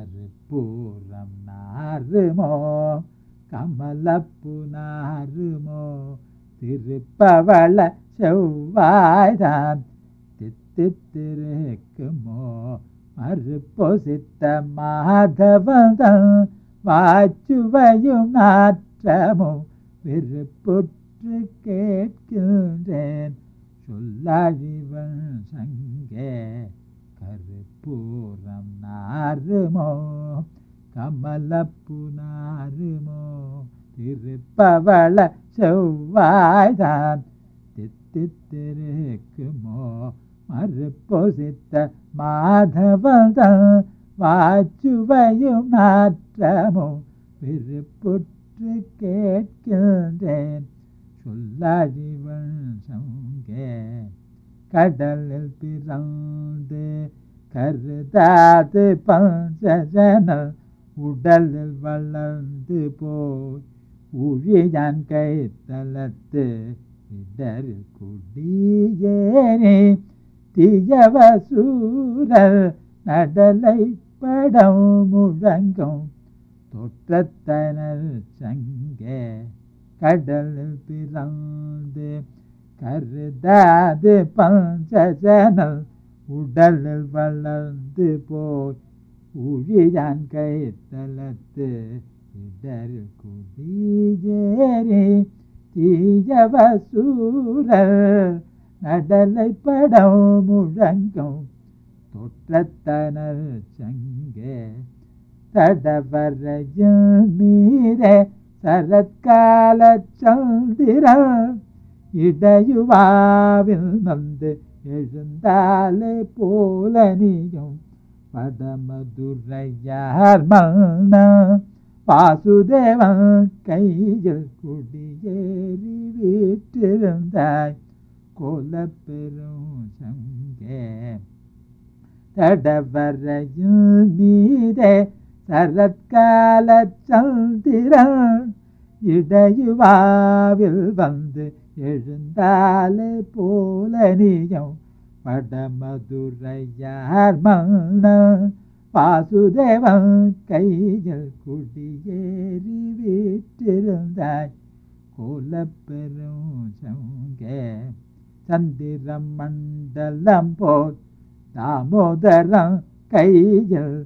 மறுபூரம் நாருமோ கமலப்பு நாருமோ திருப்பவள செவ்வாய்தான் தித்தித்திருக்குமோ மறுபொசித்த மாதவதம் வாச்சுவையும் நாற்றமும் விருப்புற்று கேட்கின்றேன் சொல்லழிவன் சங்கே கருப்பூரம் நாருமோ கமலப்பு நாருமோ திருப்பவள செவ்வாய்தான் தித்தித்திருக்குமோ மறுபொசித்த மாதவதம் வாச்சுவையும் நாற்றமும் விருப்புற்று கேட்கின்றேன் சொல்லறிவன் சங்கே கடலில் பிறந்து கருதாது பஞ்சஜனல் உடலில் வளர்ந்து போய் உழியான் கைத்தலத்து இடரில் குடியேறி தீயவசூரல் நடலை படம் முழங்கும் தொற்றத்தனர் சங்கே கடலில் பிறந்து கருதாது பஞ்சஜனல் உடலில் வளர்ந்து போய் உழியான் கைத்தலத்து இடரில் குடியேறி தீயவசூரல் நடலை படம் முழங்கும் தொற்றத்தனர் சங்கே தடவரையும் மீரே சரத்கால சந்திரன் இடையுவாவில் வந்து எழுந்தாலே போல நீயும் படமதுரையார் மன்ன வாசுதேவன் கையில் குடியேறி வீற்றிருந்தாய் கோலப்பெரும் சங்கே தடவரையும் மீதே சரத்கால சந்திரன் இடையுவாவில் வந்து எழுந்தாலே போல நீயும் வடமதுரையார் மன்ன வாசுதேவன் கையில் குடியேறி வீற்றிருந்தாய் கோலப்பெரும் சங்கே சந்திர மண்டலம் போல் தாமோதரம் கையில்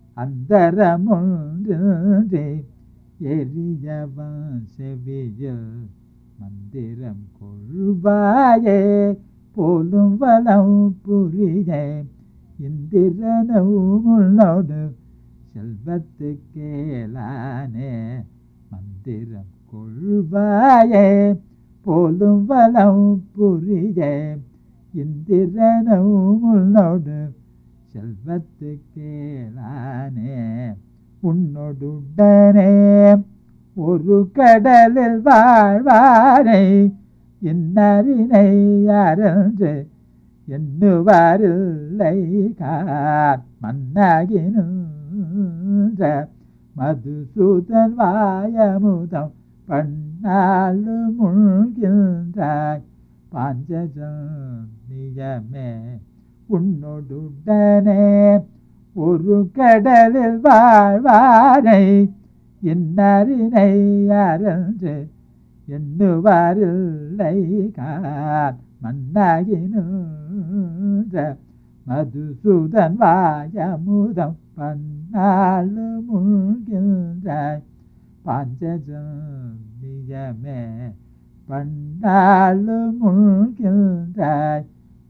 அந்தரமுன்றே எரியவன் செவியில் மந்திரம் கொள்வாயே போலும் வளம் புரியே இந்திரனும் உன்னோடு செல்வத்து கேளானே மந்திரம் கொள்வாயே போலும் வளம் புரியே இந்திரனும் உன்னோடு செல்வத்து கேளானே உன்னோடுடனே ஒரு கடலில் வாழ்வாரை இன்னறினை யாரென்று எண்ணுவாரில்லை கார் மன்னாகினுன்ற மதுசூதன் வாயமுதம் பண்ணாலு முழ்கின்றாய் பாஞ்சஜன்யமே உன்னோடுடனே ஒரு கடலில் வாழ்வாரை இன்னறினை யாரென்று எண்ணுவாரில்லை கார் மன்னாகினுன்ற மதுசூதன் வாயமுதம் பண்ணாலு முழ்கின்றாய் பாஞ்சஜன்யமே பண்ணாலு முழ்கின்றாய்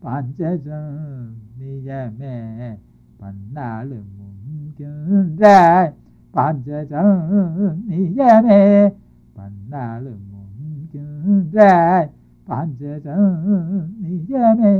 பாஞ்சஜன்யமே பண்ணாலு முன்கின்றாய் பாஞ்சஜன்யமே பண்ணாலு முன்கின்றாய் பாஞ்சஜன்யமே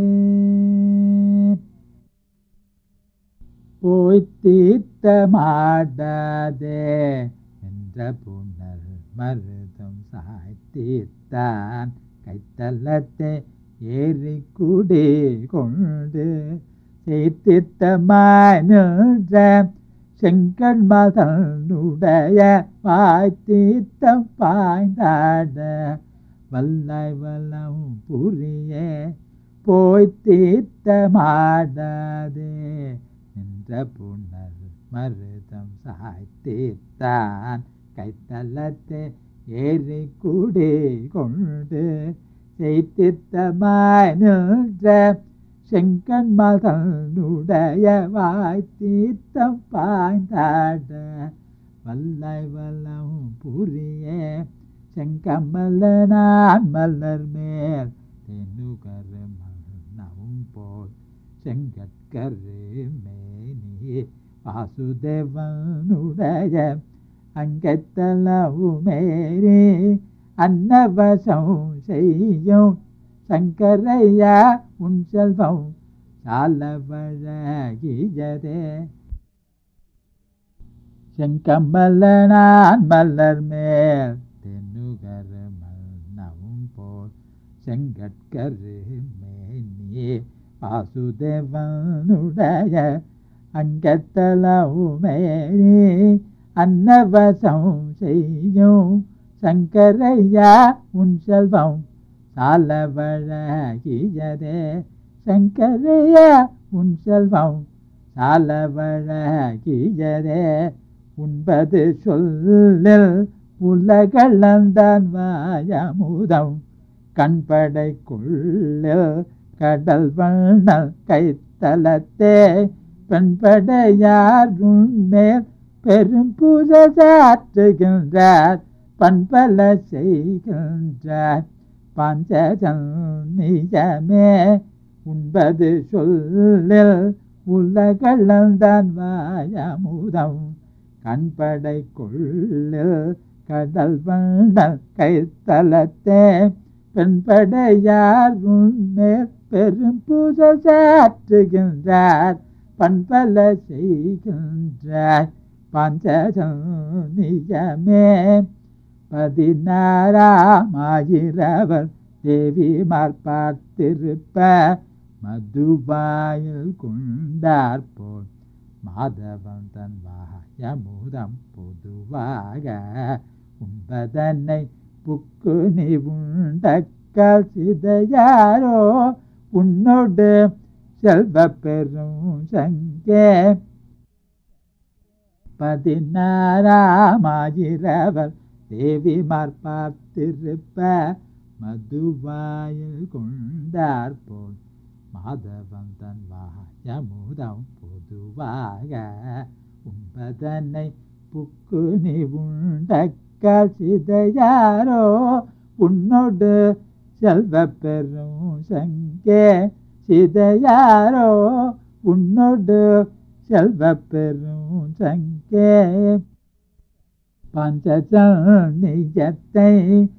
போய் தீர்த்த மாடாதே என்ற புனர் மருதம் சாய்த்தீர்த்தான் கைத்தலத்தை ஏறி குடி கொண்டு செய்தித்தமாய் நின்ற செங்கண் மதனுடைய வாய்த்தீர்த்தம் பாய்ந்தாட வல்லாய் வல்லம் புரிய போய் தீர்த்த மாடாதே என்ற புனர் மருதம் சாய்த்தீர்த்தான் கைத்தலத்தை ஏறி கூடி கொண்டு செய்தித்தமாய் நின்ற செங்கன்மால் தன்னுடைய வாய்த்தீர்த்தம் பாய்ந்தாட வல்லை வல்லம் புரிய செங்கமல்ல நான் மலர் மேல் தென்னுகரு மன்னவும் போல் செங்கற்கரு மேனி வாசுதேவனுடைய அங்கத்தலவுமேரி அன்னவசம் செய்யும் சங்கரையா உன் செல்வம் சாலவழகியதே செங்கமல்ல நான் மலர் மேல் தென்னுகரு மன்னவும் போல் செங்கற்கரு மேனி வாசுதேவனுடைய அங்கத்தலவுமேரி அன்னவசம் செய்யும் சங்கரையா உன் செல்வம் சாலவழகியதே சங்கரையா உன் செல்வம் சாலவழகியதே உண்பது சொல்லில் உலகளந்தான் வாயமுதம் கண்படைக்குள்ளில் கடல் வண்ணல் கைத்தலத்தே பெண்படையார் உன்மேல் பெரும் பூஜை சாற்றுகின்றார் பண்பல செய்கின்றார் பஞ்சஜன்னியமே உண்பது சொல்லில் உலகளந்தான் வாயமுதம் கண்படை கொள்ளில் கடல் வண்ணல் கைத்தலத்தே பெண்படையார் உன்மேல் பெரும் பூஜை சாற்றுகின்றார் பண்பல செய்கின்றார் பஞ்சஜன்னியமே பதினாறாமாயிரவர் தேவிமார் பார்த்திருப்ப மதுபாயில் கொண்டார் போல் மாதவன் தன் வாயமுதம் பொதுவாக உண்பதனை புக்கு நீ உண்டக்கால் சிதையாரோ உன்னோடு செல்வ பெரும் சங்கே பதினாறாமாயிரவர் தேவிமார் பார்த்திருப்ப மதுவாயில் கொண்டார் போல் மாதவன் தன் வாயமுதம் பொதுவாக உண்பதனை புக்கு நீ உண்டக்கால் சிதையாரோ உன்னோடு செல்வ பெரும் சங்கே சிதையாரோ உன்னோடு செல்வ பெரும் சங்கே பஞ்சஜன்னியத்தை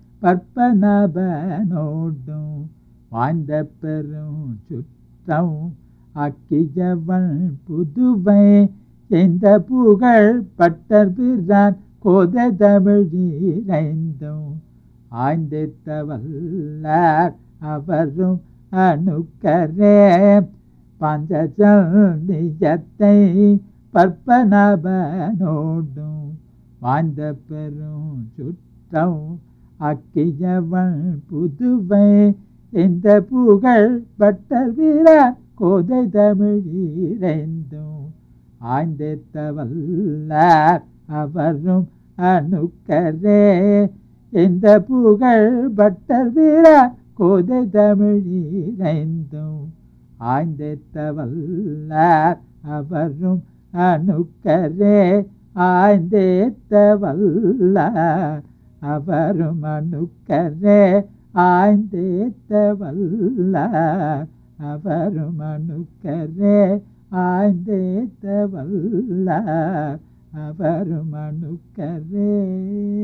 பற்பனபனோடும் வாய்ந்த பெரும் சுற்றம் அக்கியவன் புதுவை செய்த புகழ் பட்டர் பிறான் கோதை தமிழ் இறைந்தும் ஆய்ந்தித்த வல்லார் அவரும் அணுக்கரே பஞ்சஜன்னியத்தை பற்பனபனோடும் வாழ்ந்த பெரும் சுற்றம் அக்கியவன் புதுவை இந்த புகழ் பட்டர் வீரன் கோதை தமிழ் இறைந்தும் ஆய்ந்தித்த வல்லார் அவரும் அணுக்கரே இந்த புகழ் பட்டர் வீரன் கோதை தமிழ் இறைந்தும் ஆய்ந்தித்த வல்லார் அவரும் அணுக்கரே ஆய்ந்தேத்த வல்லார் அவரும் அணுக்கரே ஆய்ந்தேத்த வல்லார் அவரும் அணுக்கரே ஆய்ந்தேத்த வல்லார் அவரும் அணுக்கரே